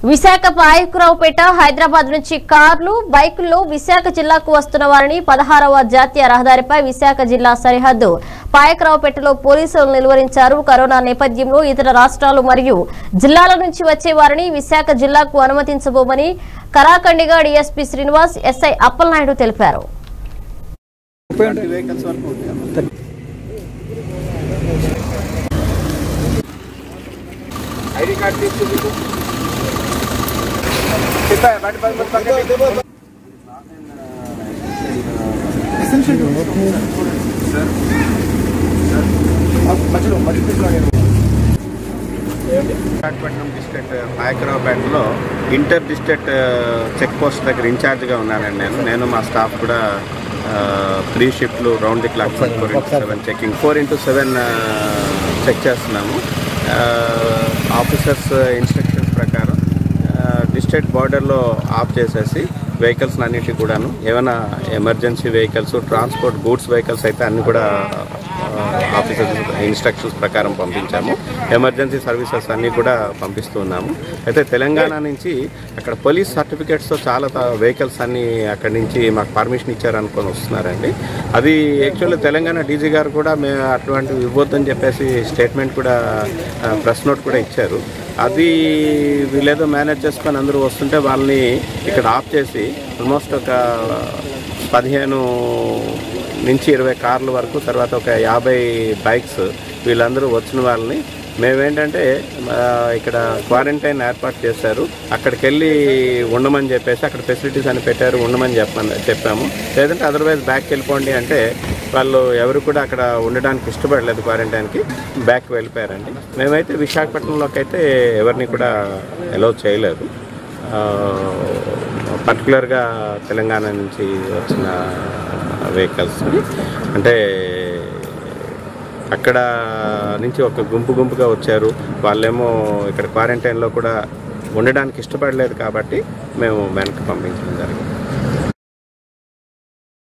విశాఖ పాయకురావుపేట హైదరాబాద్ నుంచి కార్లు బైకుల్లో విశాఖ జిల్లాకు వస్తున్న వారిని పదహారవ జాతీయ రహదారిపై విశాఖ జిల్లా సరిహద్దు పాయకరావుపేటలో పోలీసులు నిలువరించారు కరోనా నేపథ్యంలో ఇతర రాష్ట్రాలు మరియు జిల్లాల నుంచి వచ్చే వారిని విశాఖ జిల్లాకు అనుమతించబోమని కరాఖండిగా డీఎస్పీ శ్రీనివాస్ ఎస్ఐ అప్పలనాయుడు తెలిపారు థర్టీ వెహికల్స్ వరకు ఉంటాయి ఐడి కార్డ్ తీసుకుంది చెప్పా బండి పది మంది పక్కన మధ్యలో మధ్య విశాఖపట్నం డిస్ట్రిక్ట్ నాయకరావుపేటలో ఇంటర్ డిస్ట్రిక్ట్ చెక్ పోస్ట్ దగ్గర ఇన్ఛార్జ్గా ఉన్నానండి నేను నేను మా స్టాఫ్ కూడా త్రీ షిఫ్ట్లు round the clock four into seven checking four into seven check చేస్తున్నాము ఆఫీసర్స్ ఇన్స్ట్రక్షన్స్ ప్రకారం డిస్ట్రిక్ట్ బార్డర్లో ఆఫ్ చేసేసి వెహికల్స్ అన్నిటికీ కూడాను ఏమైనా emergency vehicles transport goods vehicles అయితే అన్ని కూడా ఆఫీసర్స్ ఇన్స్ట్రక్షన్స్ ప్రకారం పంపించాము ఎమర్జెన్సీ సర్వీసెస్ అన్నీ కూడా పంపిస్తున్నాము అయితే తెలంగాణ నుంచి అక్కడ పోలీస్ సర్టిఫికేట్స్తో చాలా వెహికల్స్ అన్నీ అక్కడి నుంచి మాకు పర్మిషన్ ఇచ్చారనుకొని వస్తున్నారండి అది యాక్చువల్లీ తెలంగాణ డీజీ గారు కూడా మేము అటువంటివి ఇవ్వద్దని చెప్పేసి స్టేట్మెంట్ కూడా ప్రెస్ నోట్ కూడా ఇచ్చారు అది వీళ్ళేదో మేనేజ్ చేసుకొని అందరూ వస్తుంటే వాళ్ళని ఇక్కడ ఆఫ్ చేసి ఆల్మోస్ట్ ఒక పదిహేను నుంచి ఇరవై కార్ల వరకు తర్వాత ఒక యాభై బైక్స్ వీళ్ళందరూ వచ్చిన వాళ్ళని మేమేంటంటే ఆ, ఇక్కడ క్వారంటైన్ ఏర్పాటు చేశారు అక్కడికి వెళ్ళి ఉండమని చెప్పేసి అక్కడ ఫెసిలిటీస్ అని పెట్టారు ఉండమని చెప్పమని చెప్పాము లేదంటే అదర్వైజ్ బ్యాక్ వెళ్ళిపోండి అంటే వాళ్ళు ఎవరు కూడా అక్కడ ఉండడానికి ఇష్టపడలేదు క్వారంటైన్కి బ్యాక్ వెళ్ళిపోయారండి మేమైతే విశాఖపట్నంలోకి అయితే ఎవరిని కూడా అలౌ చేయలేదు పర్టికులర్గా తెలంగాణ నుంచి వచ్చిన వెహికల్స్ అంటే అక్కడ నుంచి ఒక గుంపు గుంపుగా వచ్చారు వాళ్ళేమో ఇక్కడ క్వారంటైన్లో కూడా ఉండడానికి ఇష్టపడలేదు కాబట్టి మేము వెనక్కి పంపించడం జరిగింది